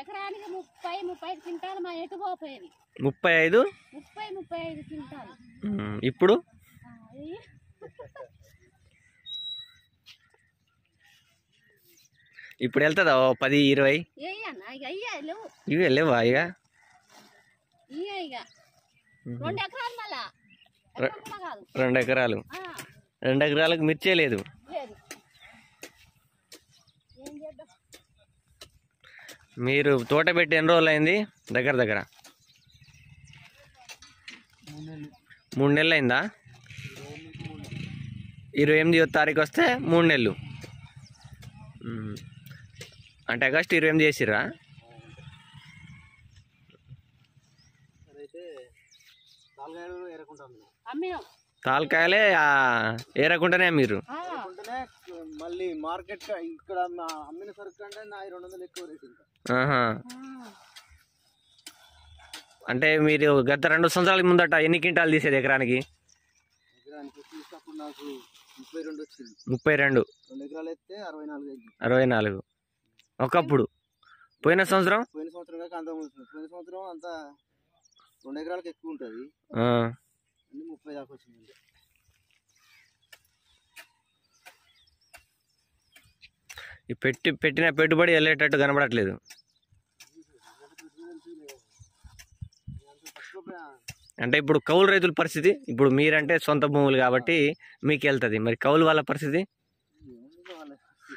ఎకరానికి ముప్పై ముప్పై ఐదు క్వింటాలు మా ఎటు పోపోయేది ముప్పై ఐదు ముప్పై ముప్పై ఐదు క్వింటాలు ఉమ్, ఇప్పుడు ఆ, ఇది ఇప్పుడు వెళ్తుందా ఓ పది ఇరవై ఏయన్నా ఇక అయ్యా లేవు ఇవి లేవా ఇక ఇయ్య ఇక రెండు ఎకరాలు మళ్ళా ఎకరం కూడా కాదు రెండు ఎకరాలు ఆ, రెండు ఎకరాలకు మిర్చే లేదు లేదు ఏం చేద్దాం మీరు తోట పెట్టి ఎన్ని రోజులు అయింది దగ్గర దగ్గర మూడు నెలలు అయిందా ఇరవై ఎనిమిదో తారీఖు వస్తే మూడు నెలలు ఉమ్. అంటే ఆగస్ట్ ఇరవై ఎనిమిది చేసిర్రా అమ్మినాం తాలకాయలే ఆ, ఏరకుండానే మీరు ఆ, మళ్ళీ మార్కెట్ ఇక్కడ మా అమ్మిన సరుకు కంటే నా రెండు వందలు ఎక్కువ రేట్ ఇంకా ఆహా ఆ. అంటే మీరు గత రెండు సంవత్సరాల ముందట ఎన్ని క్వింటాలు తీసేది ఎకరానికి ఎకరానికి తీసుకున్నప్పుడు నాకు ముప్పై రెండు వచ్చింది ముప్పై రెండు రెండు ఎకరాలు అయితే అరవై నాలుగు అయింది అరవై నాలుగు ఒకప్పుడు పోయిన సంవత్సరం పోయిన సంవత్సరం కాక అంత ఉంటుంది పోయిన సంవత్సరం అంత రెండు ఎకరాలకు ఎక్కువ ఉంటుంది ఆ, అన్ని ముప్పై దాకా వచ్చింది అంతే. ఈ పెట్టి పెట్టిన పెట్టుబడి వెళ్ళేటట్టు కనబడట్లేదు అంటే ఇప్పుడు కౌలు రైతుల పరిస్థితి ఇప్పుడు మీరంటే సొంత భూములు కాబట్టి మీకు వెళ్తుంది మరి కౌలు వాళ్ళ పరిస్థితి ఏముంది వాళ్ళ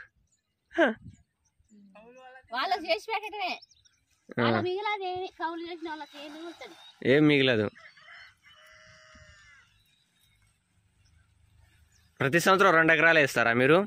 వాళ్ళకి చేసి పెట్టడమే వాళ్ళ మిగిలిన కౌలు చేసిన వాళ్ళకి ఏం మిగులుతుంది ఏం మిగలదు ప్రతి సంవత్సరం రెండు ఎకరాలు వేస్తారా మీరు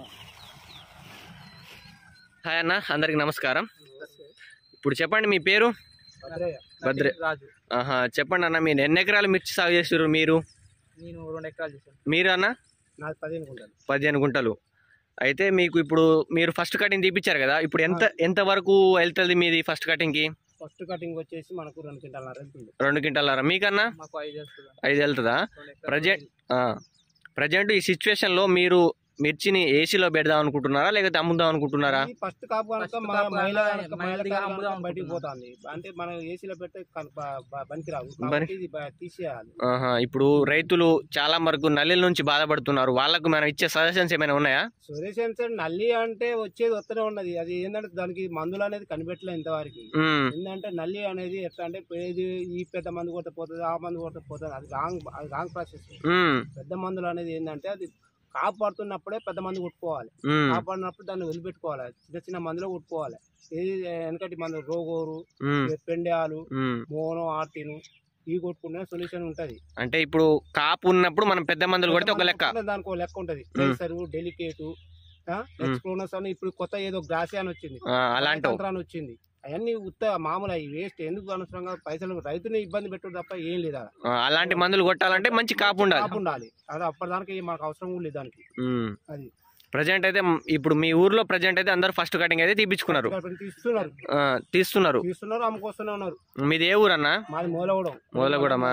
హాయ్ అన్న అందరికి నమస్కారం ఇప్పుడు చెప్పండి మీ పేరు భద్రే రాజు ఆహా చెప్పండి అన్న మీరు ఎన్ని ఎకరాలు మిర్చి సాగు చేస్తారు మీరు నేను రెండు ఎకరాలు చేశాను మీరు అన్న నాది పదిహేను గుంటలు పదిహేను గుంటలు అయితే మీకు ఇప్పుడు మీరు ఫస్ట్ కటింగ్ తీపిచ్చారు కదా ఇప్పుడు ఎంత ఎంత వరకు వెళ్తుంది మీది ఫస్ట్ కటింగ్కి ఫస్ట్ కటింగ్ వచ్చేసి మనకు రెండు క్వింటాల వెళ్తుంది రెండు క్వింటాలరా మీకన్నా మాకు ఐదు వేస్తుంది ఐదు వెళ్తుందా ప్రజెంట్ ప్రజెంట్ ఈ సిచ్యువేషన్లో మీరు మిర్చిని ఏసీలో పెడదాం అనుకుంటున్నారా లేకపోతే అమ్ముదాం అనుకుంటున్నారా ఫస్ట్ కాపు కనుక First మా కాపు మహిళ కనుక కనుక మహిళ మహిళ దిగా కనుక అమ్ముదాం బయటికి అనుకుంటున్నాం. పోతుంది అంటే మనం ఏసీలో పెడితే కనుక బ- బ- బనికి రాదు బని- కాబట్టి ఇది బ- తీసేయాలి ఆహా, ఇప్పుడు రైతులు చాలా వరకు నల్లిల నుంచి బాధపడుతున్నారు వాళ్ళకు మనం ఇచ్చే సజెషన్స్ ఏమైనా ఉన్నాయా సురేష్ అంటే నల్లి అంటే వచ్చేది వస్తూనే ఉన్నది అది ఏంటంటే దానికి మందులు అనేది కనిపెట్టలేదు ఇంతవరకు ఉమ్, ఏంటంటే నల్లి అనేది ఎట్లా అంటే ఏది ఈ పెద్ద మందు కొట్ట పోతుంది ఆ మందు కొట్ట పోతుంది అది రాంగ్ అది రాంగ్ ప్రాసెస్ ఉమ్, పెద్ద మందులు అనేది ఏంటంటే అది కాపాడుతున్నప్పుడే పెద్ద మందు కొట్టుకోవాలి ఉమ్, కాపాడినప్పుడు దాన్ని వదిలిపెట్టుకోవాలి చిన్న చిన్న మందులో కొట్టుకోవాలి ఏది వెనకటి మందు రోగోరు ఉమ్, పెండాలు ఉమ్. మోనో ఆర్టిన్ ఇవి కొట్టుకునే సొల్యూషన్ ఉంటది అంటే ఇప్పుడు కాపు ఉన్నప్పుడు మనం పెద్ద మందులు కొడితే ఒక లెక్క దానికి ఒక లెక్క ఉంటది కేసరు డెలికేటు ఎక్స్ప్లోనస్ అని ఇప్పుడు కొత్త ఏదో గ్రాసి అని వచ్చింది ఆ, అలాంటివి తంత్రాన్ని వచ్చింది అవన్నీ ఉత్త మామూలు అవి వేస్ట్ ఎందుకు అనవసరంగా పైసలు రైతుని ఇబ్బంది పెట్టుడు తప్ప ఏం లేదు ఆడ. ఆ, అలాంటి మందులు కొట్టాలంటే మంచి కాపు ఉండాలి కాపు ఉండాలి అది అప్పటిదానికి మనకు అవసరం కూడా లేదు దానికి ఉమ్. అది ప్రజెంట్ అయితే మ్, ఇప్పుడు మీ ఊర్లో ప్రజెంట్ అయితే అందరు ఫస్ట్ కటింగ్ అయితే తీపించుకున్నారు కాబట్టి తీస్తున్నారు ఆ, తీస్తున్నారు తీస్తున్నారు అమ్ముకొస్తూనే ఉన్నారు మీది ఏ ఊరన్నా మాది మూలగూడెం మూలగూడెమా?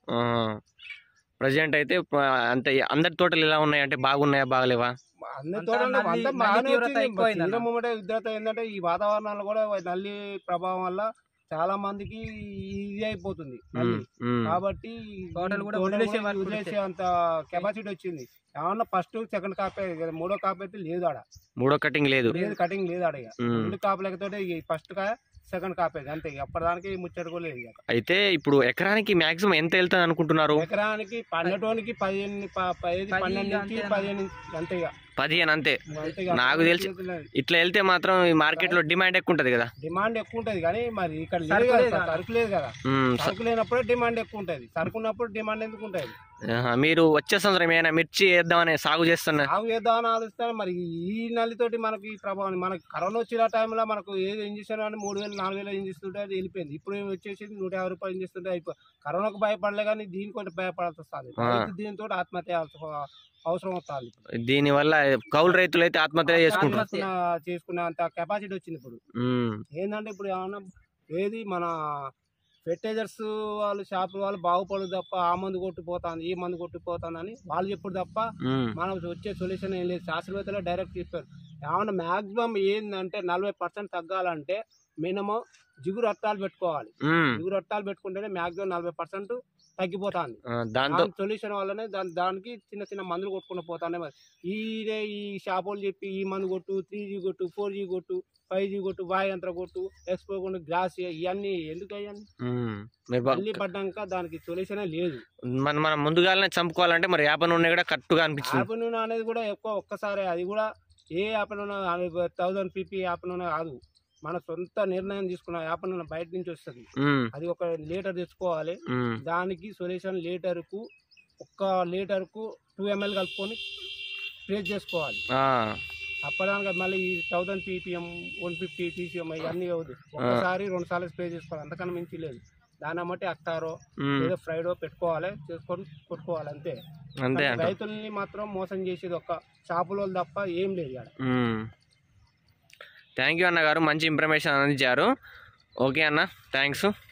ప్రజెంట్ అయితే ప- అంతే అందరి తోటలు ఎలా ఉన్నాయి అంటే బాగున్నాయా బాగలేవా అన్ని అంతా తోటలు నల్లి- అంతా నల్లి బాగానే తీవ్రత వచ్చింది. ఎక్కువైంది అన్న. తీవ్ర ముమ్మట ఉధృత ఏంటంటే ఈ వాతావరణంలో కూడా నల్లి ప్రభావం వల్ల చాలా మందికి ఇది అయిపోతుంది నల్లి. ఉమ్, ఉమ్. కాబట్టి తోటలు కూడా తోటలు వదిలేసే కూడా వరకు వదిలేసే అంత కెపాసిటీ వచ్చింది ఏమన్నా ఫస్ట్ సెకండ్ కాపీ కదా, మూడో కాపీ అయితే లేదు ఆడ మూడో కటింగ్ లేదు లేదు కటింగ్ లేదు ఆడ ఇక ఉమ్. రెండు కాపీలతో ఫస్ట్ కా సెకండ్ కాపీ అంతే ఇక అప్పటిదానికి ముచ్చట కూడా లేదు ఇక. అయితే ఇప్పుడు ఎకరానికి మాక్సిమం ఎంత వెళ్తుంది అనుకుంటున్నారు ఎకరానికి పన్నెటోనికి పదిహేను ప- పది పది పన్నెండు నుంచి అంతే పదిహేను నుంచి అంతే ఇక పదిహేను అంతే అంతే ఇక. నాకు తెలిసి ఇట్లా వెళ్తే మాత్రం ఈ మార్కెట్ లో డిమాండ్ ఎక్కువ ఉంటది కదా డిమాండ్ ఎక్కువ ఉంటది కానీ మరి ఇక్కడ లేదు సరుకు కదా లేదు సరుకు లేదు కదా ఉమ్, స- సరుకు లేనప్పుడే డిమాండ్ ఎక్కువ ఉంటది సరుకు ఉన్నప్పుడు డిమాండ్ ఎందుకు ఉంటది ఆహా, మీరు వచ్చే సంవత్సరం ఏమైనా మిర్చి వేద్దామని సాగు చేస్తున్నా సాగు చేద్దామని ఆలోచిస్తాను మరి ఈ నల్లితోటి మనకి ఈ ప్రభావం మనకి కరోనా వచ్చిన టైంలో మనకు ఏది ఇంజక్షన్ అని మూడు వేలు నాలుగు వేలు ఇంజిస్తుంటే అది వెళ్ళిపోయింది ఇప్పుడు ఏమి వచ్చేసి నూట యాభై రూపాయలు ఇంజిస్తుంటే అయిపో కరోనాకు భయపడలే కానీ దీనికి ఒకటి భయపడాల్సి వస్తుంది ఆ. రైతు దీంతో ఆత్మహత్య చేయాల్సి- అవసరం వస్తుంది దీని వల్ల కౌలు రైతులు అయితే ఆత్మహత్య చేసుకుంటారు చేసుకున్న- చేసుకునే అంత కెపాసిటీ వచ్చింది ఇప్పుడు ఉమ్, ఏంటంటే ఇప్పుడు ఏమన్నా ఏది మన ఫెర్టైజర్స్ వాళ్ళు షాప్ వాళ్ళు బాగుపడదు తప్ప ఆ మందు కొట్టిపోతాను ఈ మందు కొట్టిపోతానని వాళ్ళు చెప్పుడు తప్ప ఉమ్, మనం వచ్చే సొల్యూషన్ ఏం లేదు శాస్త్రవేత్తలు డైరెక్ట్ చెప్పారు ఏమన్నా మ్యాక్సిమం ఏంటంటే నలభై పర్సెంట్ తగ్గాలంటే మినిమం జిగురు అట్టాలు పెట్టుకోవాలి ఉమ్, జిగురు అట్టాలు పెట్టుకుంటేనే మ్యాక్సిమం నలభై పర్సెంట్ తగ్గిపోతుంది ఆ, దాంతో దాని సొల్యూషన్ వల్లనే దాని దానికి చిన్న చిన్న మందులు కొట్టుకుంటూ పోతానే మరి ఈ ఈ షాపులు చెప్పి ఈ మందు కొట్టు త్రీ జీ కొట్టు ఫోర్ జీ కొట్టు ఫైవ్ జీ కొట్టు వాయంత్ర కొట్టు ఎక్స్పో కొట్టు గ్లాస్ ఇవన్నీ ఎందుకు అయ్యాన్ని ఉమ్, మీరు బా- మళ్ళీ పడ్డాక దానికి సొల్యూషనే లేదు మన మనం ముందుగానే చంపుకోవాలంటే మరి యాప నూనె కూడా కరెక్ట్గా అనిపించింది యాప్ నూనె అనేది కూడా ఎక్కువ ఒక్కసారి అది కూడా ఏ యాప్ నూనె థౌజండ్ పీపీ యాప్ నూనె కాదు మన సొంత నిర్ణయం తీసుకున్న యాప్ నూనె బయట నుంచి వస్తుంది ఉమ్, అది ఒక లీటర్ తెచ్చుకోవాలి ఉమ్, దానికి సొల్యూషన్ లీటర్కు ఒక్క లీటర్కు టూ ఎంఎల్ కలుపుకొని స్ప్రే చేసుకోవాలి ఆ, అప్పటిదానికి మళ్ళీ ఈ thousand PPM one fifty TCM ఇవన్నీ అవుతుంది ఒకసారి రెండు సార్లు స్ప్రే చేసుకోవాలి అంతకన్నా మించి లేదు దాన్ని బట్టి అక్టారో ఉమ్, ఏదో ఫ్రైడో పెట్టుకోవాలి చేసుకొని కొట్టుకోవాలి అంతే అంతే కానీ అంట రైతుల్ని మాత్రం మోసం చేసేది ఒక షాపులో తప్ప ఏం లేదు ఇక్కడ థ్యాంక్ యూ అన్న గారు మంచి ఇన్ఫర్మేషన్ అందించారు ఓకే అన్న థ్యాంక్స్